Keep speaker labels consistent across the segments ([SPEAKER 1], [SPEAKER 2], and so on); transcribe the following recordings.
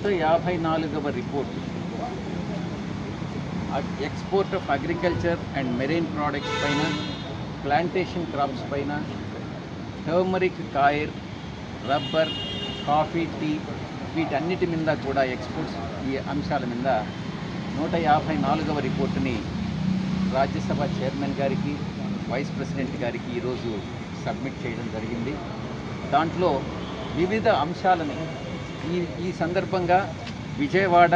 [SPEAKER 1] యాభై నాలుగవ report export of agriculture and marine products పైన ప్లాంటేషన్ క్రాప్స్ పైన turmeric coir rubber coffee tea వీటన్నిటి మీద కూడా ఎక్స్పోర్ట్స్ ఈ అంశాల మీద నూట యాభై నాలుగవ రిపోర్టుని రాజ్యసభ చైర్మన్ గారికి వైస్ ప్రెసిడెంట్ గారికి ఈరోజు సబ్మిట్ చేయడం జరిగింది దాంట్లో వివిధ అంశాలని ఈ ఈ సందర్భంగా విజయవాడ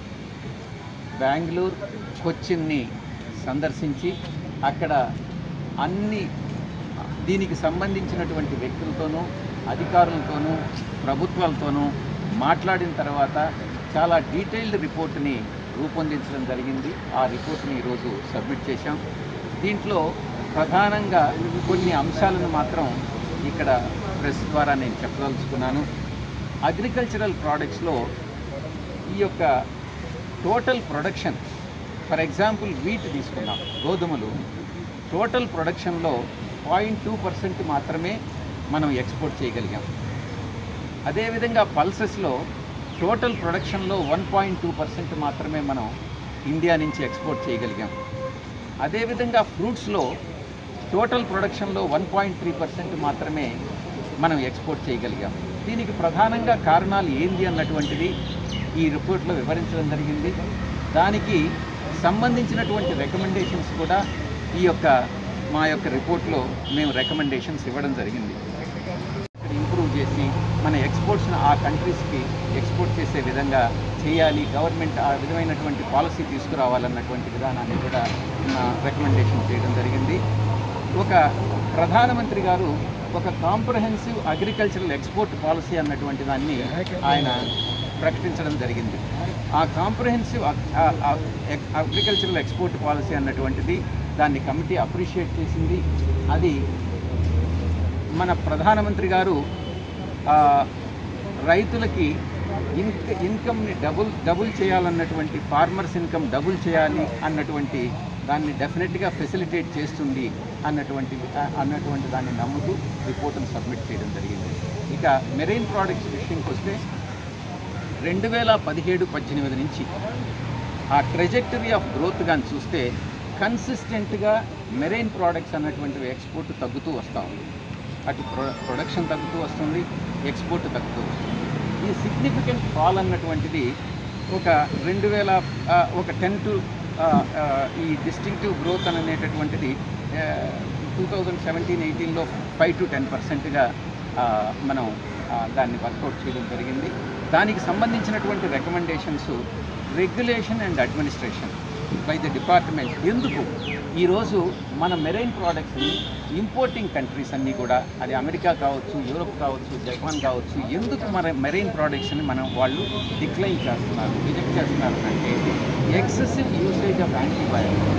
[SPEAKER 1] బెంగళూరు కొచ్చిన్ని సందర్శించి అక్కడ అన్ని దీనికి సంబంధించినటువంటి వ్యక్తులతోనూ అధికారులతోనూ ప్రభుత్వాలతోనూ మాట్లాడిన తర్వాత చాలా డీటెయిల్డ్ రిపోర్ట్ని రూపొందించడం జరిగింది ఆ రిపోర్ట్ని ఈరోజు సబ్మిట్ చేశాం దీంట్లో ప్రధానంగా కొన్ని అంశాలను మాత్రం ఇక్కడ ప్రెస్ ద్వారా నేను చెప్పదలుచుకున్నాను అగ్రికల్చరల్ ప్రోడక్ట్స్లో ఈ యొక్క total production for example wheat తీసుకున్నాం గోధుమలు టోటల్ ప్రొడక్షన్లో పాయింట్ టూ పర్సెంట్ మాత్రమే మనం ఎక్స్పోర్ట్ చేయగలిగాం అదేవిధంగా పల్సెస్లో టోటల్ ప్రొడక్షన్లో వన్ పాయింట్ టూ పర్సెంట్ మాత్రమే మనం ఇండియా నుంచి ఎక్స్పోర్ట్ చేయగలిగాం అదేవిధంగా ఫ్రూట్స్లో టోటల్ ప్రొడక్షన్లో వన్ పాయింట్ త్రీ పర్సెంట్ మాత్రమే మనం ఎక్స్పోర్ట్ చేయగలిగాం దీనికి ప్రధానంగా కారణాలు ఏంది అన్నటువంటిది ఈ రిపోర్ట్లో వివరించడం జరిగింది దానికి సంబంధించినటువంటి రికమెండేషన్స్ కూడా ఈ యొక్క మా యొక్క రిపోర్ట్లో మేము రికమెండేషన్స్ ఇవ్వడం జరిగింది ఇంప్రూవ్ చేసి మన ఎక్స్పోర్ట్స్ని ఆ కంట్రీస్కి ఎక్స్పోర్ట్ చేసే విధంగా చేయాలి గవర్నమెంట్ ఆ విధమైనటువంటి పాలసీ తీసుకురావాలన్నటువంటి విధానాన్ని కూడా రికమెండేషన్ చేయడం జరిగింది ఒక ప్రధానమంత్రి గారు ఒక కాంప్రహెన్సివ్ అగ్రికల్చరల్ ఎక్స్పోర్ట్ పాలసీ అన్నటువంటి దాన్ని ఆయన ప్రకటించడం జరిగింది ఆ కాంప్రహెన్సివ్ అగ్రికల్చరల్ ఎక్స్పోర్ట్ పాలసీ అన్నటువంటిది దాన్ని కమిటీ అప్రిషియేట్ చేసింది అది మన ప్రధానమంత్రి గారు ఆ, రైతులకి ఇన్క ఇన్కమ్ని డబుల్ డబుల్ చేయాలన్నటువంటి ఫార్మర్స్ ఇన్కమ్ డబుల్ చేయాలి అన్నటువంటి దాన్ని డెఫినెట్గా ఫెసిలిటేట్ చేస్తుంది అన్నటువంటి అన్నటువంటి దాన్ని నమ్ముతూ రిపోర్టును సబ్మిట్ చేయడం జరిగింది ఇక మెరైన్ ప్రోడక్ట్స్ విషయంకి వస్తే రెండు వేల పదిహేడు పద్దెనిమిది నుంచి ఆ ట్రెజెక్టరీ ఆఫ్ గ్రోత్ కానీ చూస్తే కన్సిస్టెంట్గా మెరైన్ ప్రోడక్ట్స్ అన్నటువంటివి ఎక్స్పోర్ట్ తగ్గుతూ వస్తూ ఉంది అటు ప్రొ ప్రొడక్షన్ తగ్గుతూ వస్తుంది ఎక్స్పోర్ట్ తగ్గుతూ వస్తుంది ఈ సిగ్నిఫికెంట్ ఫాల్ అన్నటువంటిది ఒక రెండు వేల ఆ, ఒక టెన్ టు ఈ డిస్టింక్టివ్ గ్రోత్ అనేటటువంటిది టూ థౌజండ్ సెవెంటీన్ ఎయిటీన్లో ఫైవ్ టు టెన్ పర్సెంట్గా మనం ఆ, దాన్ని వర్కౌట్ చేయడం జరిగింది దానికి సంబంధించినటువంటి recommendations regulation and administration by the department ఎందుకు ఈరోజు మన మెరైన్ ప్రోడక్ట్స్ని ఇంపోర్టింగ్ కంట్రీస్ అన్నీ కూడా అది అమెరికా కావచ్చు యూరోప్ కావచ్చు జపాన్ కావచ్చు ఎందుకు మన మెరైన్ ప్రోడక్ట్స్ని మనం వాళ్ళు డిక్లైన్ చేస్తున్నారు రిజెక్ట్ చేస్తున్నారు అంటే excessive usage of antibiotics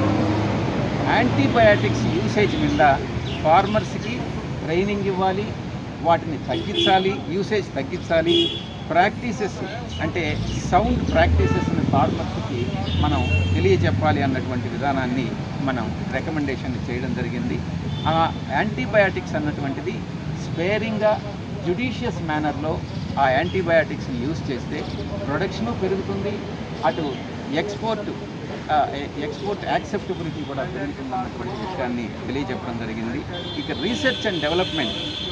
[SPEAKER 1] antibiotics usage మీద ఫార్మర్స్కి ట్రైనింగ్ ఇవ్వాలి వాటిని తగ్గించాలి యూసేజ్ తగ్గించాలి ప్రాక్టీసెస్ అంటే సౌండ్ ప్రాక్టీసెస్ని ఫార్మర్స్కి మనం తెలియజెప్పాలి అన్నటువంటి విధానాన్ని మనం రికమెండేషన్ చేయడం జరిగింది ఆ యాంటీబయాటిక్స్ అన్నటువంటిది స్పేరింగ్గా జుడిషియస్ మేనర్లో ఆ యాంటీబయాటిక్స్ని యూజ్ చేస్తే ప్రొడక్షను పెరుగుతుంది అటు ఎక్స్పోర్ట్ ఎక్స్పోర్ట్ యాక్సెప్టబిలిటీ కూడా పెరుగుతుంది అన్నటువంటి విషయాన్ని తెలియజెప్పడం జరిగింది ఇక research and development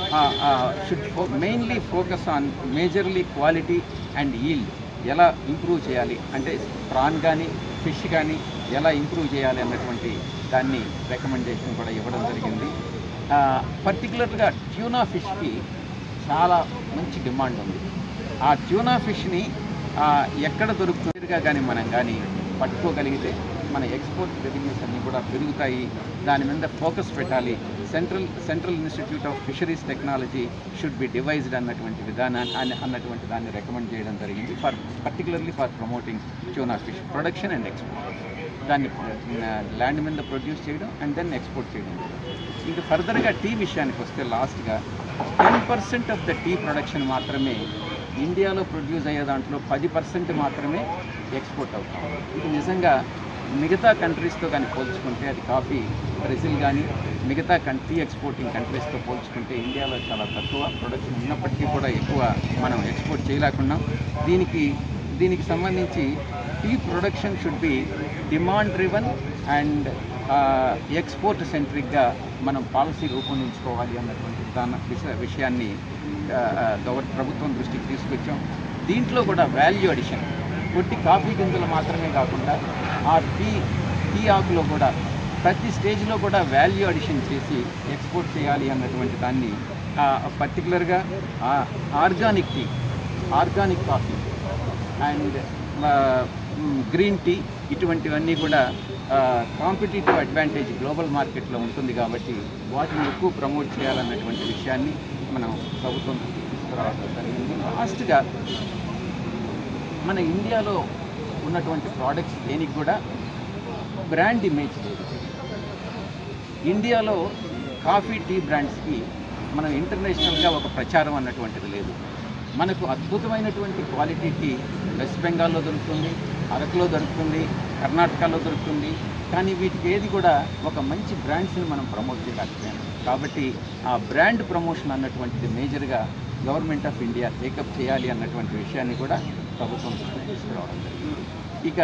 [SPEAKER 1] should mainly focus on majorly quality and yield ఎలా ఇంప్రూవ్ చేయాలి అంటే ప్రాన్ కానీ ఫిష్ కానీ ఎలా ఇంప్రూవ్ చేయాలి అన్నటువంటి దాన్ని రికమెండేషన్ కూడా ఇవ్వడం జరిగింది పర్టికులర్గా ట్యూనా ఫిష్కి చాలా మంచి డిమాండ్ ఉంది ఆ ట్యూనా ఫిష్ని ఆ, ఎక్కడ దొరుకుతుందిగా కానీ మనం కానీ పట్టుకోగలిగితే మన ఎక్స్పోర్ట్ రెవెన్యూస్ అన్నీ కూడా పెరుగుతాయి దాని మీద ఫోకస్ పెట్టాలి central central institute of fisheries technology should be devised అన్నటువంటి విధానాన్ని అన్న- అన్నటువంటి దాన్ని రికమెండ్ చేయడం జరిగింది for particularly for promoting tuna fish production and export దాన్ని ల్యాండ్ మీద ప్రొడ్యూస్ చేయడం అండ్ దెన్ ఎక్స్పోర్ట్ చేయడం ఇంకా ఫర్దర్గా టీ విషయానికి వస్తే లాస్ట్గా ten percent of the tea production మాత్రమే ఇండియాలో ప్రొడ్యూస్ అయ్యే దాంట్లో పది పర్సెంట్ మాత్రమే ఎక్స్పోర్ట్ అవుతుంది ఇది నిజంగా మిగతా కంట్రీస్తో కానీ పోల్చుకుంటే అది కాఫీ బ్రెజిల్ కానీ మిగతా కన్ టీ ఎక్స్పోర్టింగ్ కంట్రీస్తో పోల్చుకుంటే ఇండియాలో చాలా తక్కువ ప్రొడక్షన్ ఉన్నప్పటికీ కూడా ఎక్కువ మనం ఎక్స్పోర్ట్ చేయలేకున్నాం దీనికి దీనికి సంబంధించి tea production should be demand driven and export సెంట్రిక్గా మనం పాలసీ రూపొందించుకోవాలి అన్నటువంటి దాని విష- విషయాన్ని ఆ, ఆ, గవర్ ప్రభుత్వం దృష్టికి తీసుకొచ్చాం దీంట్లో కూడా వాల్యూ అడిషన్ కొట్టి కాఫీ గింజలు మాత్రమే కాకుండా ఆ టీ టీ ఆకులో కూడా ప్రతి స్టేజ్లో కూడా వాల్యూ అడిషన్ చేసి ఎక్స్పోర్ట్ చేయాలి అన్నటువంటి దాన్ని పర్టికులర్గా organic tea organic coffee and green tea ఇటువంటివన్నీ కూడా కాంపిటేటివ్ అడ్వాంటేజ్ గ్లోబల్ మార్కెట్లో ఉంటుంది కాబట్టి వాటిని ఎక్కువ ప్రమోట్ చేయాలన్నటువంటి విషయాన్ని మనం ప్రభుత్వం దృష్టికి తీసుకురావడం జరిగింది లాస్ట్గా మన ఇండియాలో ఉన్నటువంటి ప్రోడక్ట్స్ దేనికి కూడా బ్రాండ్ ఇమేజ్ లేదు ఇండియాలో కాఫీ టీ బ్రాండ్స్కి మనం ఇంటర్నేషనల్గా ఒక ప్రచారం అన్నటువంటిది లేదు మనకు అద్భుతమైనటువంటి క్వాలిటీ టీ వెస్ట్ బెంగాల్లో దొరుకుతుంది అరకులో దొరుకుతుంది కర్ణాటకలో దొరుకుతుంది కానీ వీటికి ఏది కూడా ఒక మంచి బ్రాండ్స్ని మనం ప్రమోట్ చేయలేకపోయాం కాబట్టి ఆ బ్రాండ్ ప్రమోషన్ అన్నటువంటిది మేజర్గా గవర్నమెంట్ ఆఫ్ ఇండియా టేకప్ చేయాలి అన్నటువంటి విషయాన్ని కూడా ప్రభుత్వం దృష్టికి తీసుకురావడం జరిగింది ఇక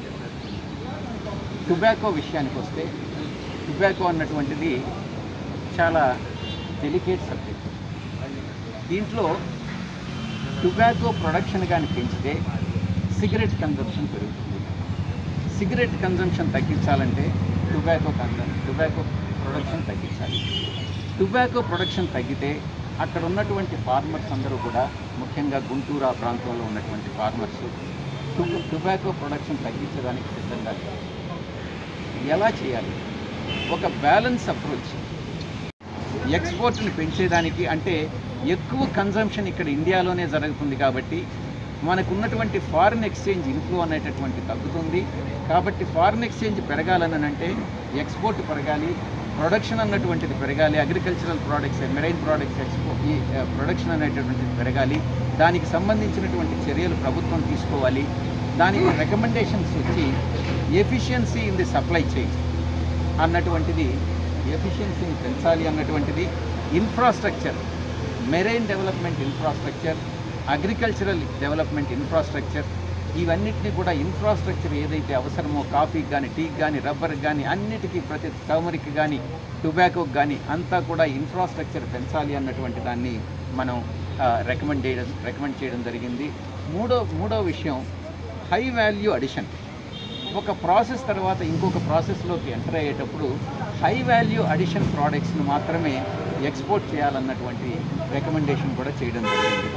[SPEAKER 1] టొబాకో విషయానికి వస్తే టొబాకో అన్నటువంటిది చాలా డెలికేట్ సబ్జెక్ట్ దీంట్లో టొబాకో ప్రొడక్షన్ కానీ పెంచితే సిగరెట్ కన్జంప్షన్ పెరుగుతుంది సిగరెట్ కన్జంప్షన్ తగ్గించాలంటే టొబాకో కన్జం టొబాకో ప్రొడక్షన్ తగ్గించాలి టొబాకో ప్రొడక్షన్ తగ్గితే అక్కడ ఉన్నటువంటి ఫార్మర్స్ అందరూ కూడా ముఖ్యంగా గుంటూరు ఆ ప్రాంతంలో ఉన్నటువంటి ఫార్మర్స్ టొబాకో ప్రొడక్షన్ తగ్గించడానికి సిద్ధంగా లేరు. ఎలా చేయాలి ఒక బ్యాలెన్స్ అప్రోచ్ ఎక్స్పోర్ట్ని పెంచేదానికి అంటే ఎక్కువ కన్జంప్షన్ ఇక్కడ ఇండియాలోనే జరుగుతుంది కాబట్టి మనకు ఉన్నటువంటి ఫారిన్ ఎక్స్చేంజ్ ఇన్ఫ్లో అనేటటువంటి తగ్గుతుంది కాబట్టి ఫారిన్ ఎక్స్చేంజ్ పెరగాలని అంటే ఎక్స్పోర్ట్ పెరగాలి ప్రొడక్షన్ అన్నటువంటిది పెరగాలి అగ్రికల్చరల్ ప్రోడక్ట్స్ మెరైన్ ప్రోడక్ట్స్ ఎక్స్పో ఈ ప్రొడక్షన్ అనేటటువంటిది పెరగాలి దానికి సంబంధించినటువంటి చర్యలు ప్రభుత్వం తీసుకోవాలి దానికి రికమెండేషన్స్ వచ్చి efficiency in the supply chain అన్నటువంటిది ఎఫిషియన్సీని పెంచాలి అన్నటువంటిది infrastructure marine development infrastructure agricultural development infrastructure ఇవన్నిటిని కూడా ఇన్ఫ్రాస్ట్రక్చర్ ఏదైతే అవసరమో కాఫీకి కానీ టీకి కానీ రబ్బర్కి కానీ అన్నిటికీ ప్రతి టర్మరిక్ కానీ టొబాకోకి కానీ అంతా కూడా ఇన్ఫ్రాస్ట్రక్చర్ పెంచాలి అన్నటువంటి దాన్ని మనం రికమెండ్ చేయడం రికమెండ్ చేయడం జరిగింది మూడో మూడో విషయం హై వాల్యూ అడిషన్ ఒక ప్రాసెస్ తర్వాత ఇంకొక ప్రాసెస్లోకి ఎంటర్ అయ్యేటప్పుడు హై వాల్యూ అడిషన్ ప్రోడక్ట్స్ని మాత్రమే ఎక్స్పోర్ట్ చేయాలన్నటువంటి రికమెండేషన్ కూడా చేయడం జరిగింది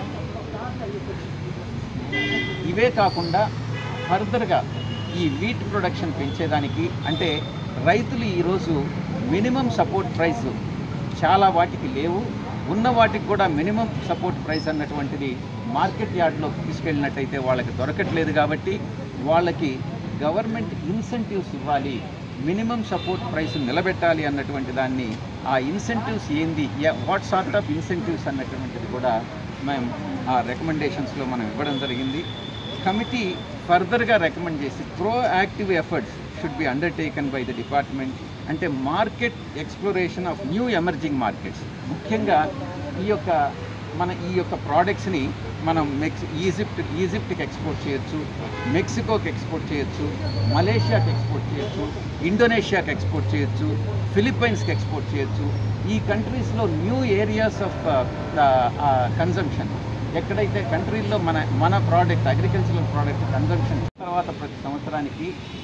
[SPEAKER 1] ఇవే కాకుండా ఫర్దర్గా ఈ వీట్ ప్రొడక్షన్ పెంచేదానికి అంటే రైతులు ఈరోజు మినిమం సపోర్ట్ ప్రైస్ చాలా వాటికి లేవు ఉన్న వాటికి కూడా మినిమం సపోర్ట్ ప్రైస్ అన్నటువంటిది మార్కెట్ యార్డ్లోకి తీసుకెళ్ళినట్టయితే వాళ్ళకి దొరకట్లేదు కాబట్టి వాళ్ళకి గవర్నమెంట్ ఇన్సెంటివ్స్ ఇవ్వాలి మినిమం సపోర్ట్ ప్రైస్ నిలబెట్టాలి అన్నటువంటి దాన్ని ఆ ఇన్సెంటివ్స్ ఏంది వాట్ సార్ట్ ఆఫ్ ఇన్సెంటివ్స్ అన్నటువంటిది కూడా మేము ఆ రికమెండేషన్స్లో మనం ఇవ్వడం జరిగింది కమిటీ ఫర్దర్గా రికమెండ్ చేసి proactive efforts should be undertaken by the department అంటే market exploration of new emerging markets ముఖ్యంగా ఈ యొక్క మన ఈ యొక్క ప్రోడక్ట్స్ని మనం మెక్స్ ఈజిప్ట్ ఈజిప్ట్కి ఎక్స్పోర్ట్ చేయొచ్చు మెక్సికోకి ఎక్స్పోర్ట్ చేయొచ్చు మలేషియాకి ఎక్స్పోర్ట్ చేయొచ్చు ఇండోనేషియాకి ఎక్స్పోర్ట్ చేయొచ్చు ఫిలిప్పైన్స్కి ఎక్స్పోర్ట్ చేయొచ్చు ఈ కంట్రీస్లో న్యూ ఏరియాస్ ఆఫ్ కన్జంప్షన్ ఎక్కడైతే కంట్రీల్లో మన మన ప్రోడక్ట్ అగ్రికల్చరల్ ప్రోడక్ట్ కన్జంప్షన్ తర్వాత ప్రతి సంవత్సరానికి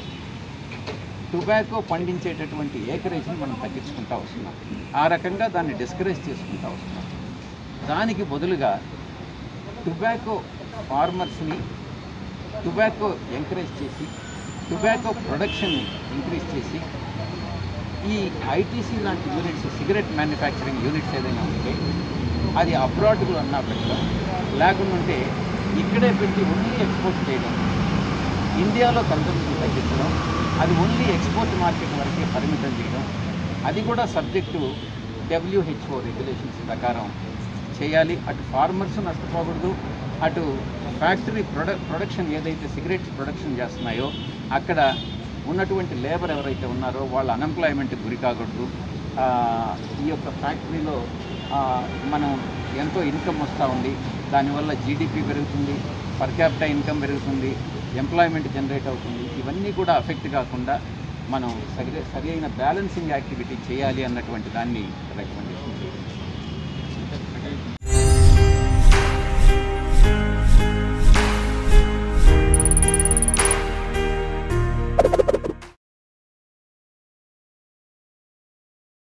[SPEAKER 1] టొబాకో పండించేటటువంటి ఏకరేజ్ని మనం తగ్గించుకుంటా వస్తున్నాం ఆ రకంగా దాన్ని డిస్కరేజ్ చేసుకుంటా వస్తున్నాం దానికి బదులుగా టొబాకో ఫార్మర్స్ని టొబాకో ఎంకరేజ్ చేసి టొబాకో ప్రొడక్షన్ని ఇంక్రీజ్ చేసి ఈ ఐటీసీ లాంటి యూనిట్స్ సిగరెట్ మ్యానుఫ్యాక్చరింగ్ యూనిట్స్ ఏదైనా ఉంటే అది అబ్రాడ్లో అన్నా పెట్టడం లేకుండా ఉంటే ఇక్కడే పెట్టి ఓన్లీ ఎక్స్పోర్ట్ చేయడం ఇండియాలో కన్సంప్షన్ తగ్గించడం అది ఓన్లీ ఎక్స్పోర్ట్ మార్కెట్ వరకే పరిమితం చేయడం అది కూడా సబ్జెక్టు డబ్ల్యూహెచ్ఓ రెగ్యులేషన్స్ ప్రకారం చేయాలి అటు ఫార్మర్స్ నష్టపోకూడదు అటు ఫ్యాక్టరీ ప్రొడక్ ప్రొడక్షన్ ఏదైతే సిగరెట్స్ ప్రొడక్షన్ చేస్తున్నాయో అక్కడ ఉన్నటువంటి లేబర్ ఎవరైతే ఉన్నారో వాళ్ళ అన్ఎంప్లాయ్మెంట్కి గురి కాకూడదు ఆ, ఈ యొక్క ఫ్యాక్టరీలో ఆ, మనం ఎంతో ఇన్కమ్ వస్తూ ఉంది దానివల్ల జీడిపి పెరుగుతుంది పర్ క్యాపిటల్ ఇన్కమ్ పెరుగుతుంది ఎంప్లాయ్మెంట్ జనరేట్ అవుతుంది ఇవన్నీ కూడా అఫెక్ట్ కాకుండా మనం సరి సరి అయిన బ్యాలెన్సింగ్ యాక్టివిటీ చేయాలి అన్నటువంటి దాన్ని రికమెండేషన్ చేయాలి